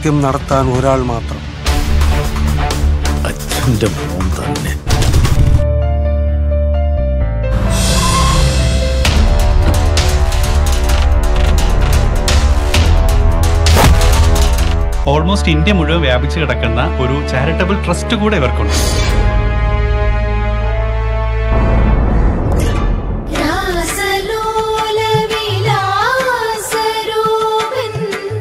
ദൗത്യം നടത്താൻ ഒരാൾ മാത്രം അച്ഛന്റെ മോൻ തന്നെ ഓൾമോസ്റ്റ് ഇന്ത്യ മുഴുവൻ വ്യാപിച്ചു കിടക്കുന്ന ഒരു ചാരിറ്റബിൾ ട്രസ്റ്റ് കൂടെ ഇവർക്കുണ്ട് രാസലോലവിലാസരൂപൻ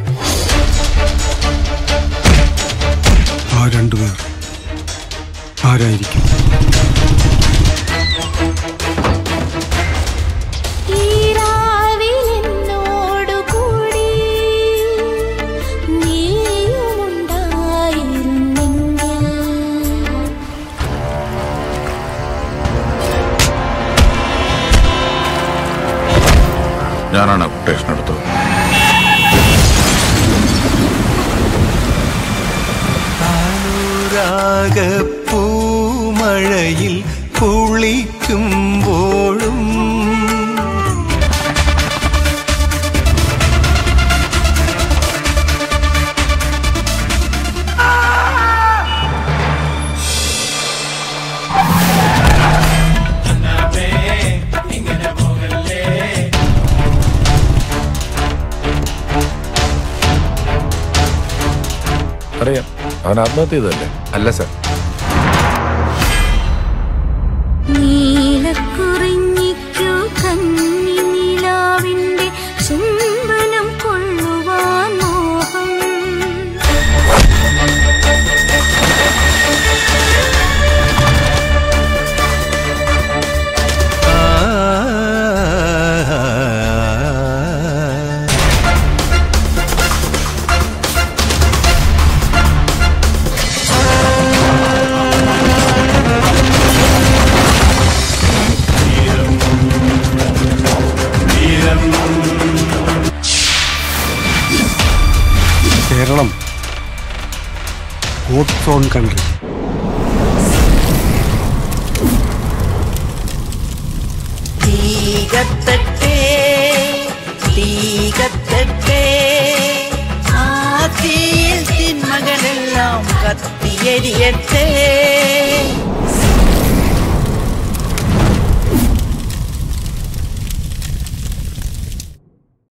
ആ രണ്ടുപേർ ആരായിരിക്കും ഈരാവിലെന്നോടു കൂടി നീയുമുണ്ടായിരുന്നെങ്കിൽ ഞാനാണ് കൊട്ടേഷൻ എടുത്തത് പൂമഴയിൽ കുളിക്കുമ്പോഴും അറിയാം അവൻ ആത്മഹത്യ ചെയ്തതല്ലേ അല്ല സർ നീലക്കുറിഞ്ഞിക്കു കന്നി നിലാവിന്റെ ചുംബനം കൊള്ളുവാൻ മോഹം കേരളം ഗോഡ്സ് ഓൺ കൺട്രി തീകത്തട്ടെ തീകത്തട്ടെ ആ തീയിൽ തിന്മകളെല്ലാം കത്തിയെരിയട്ടെ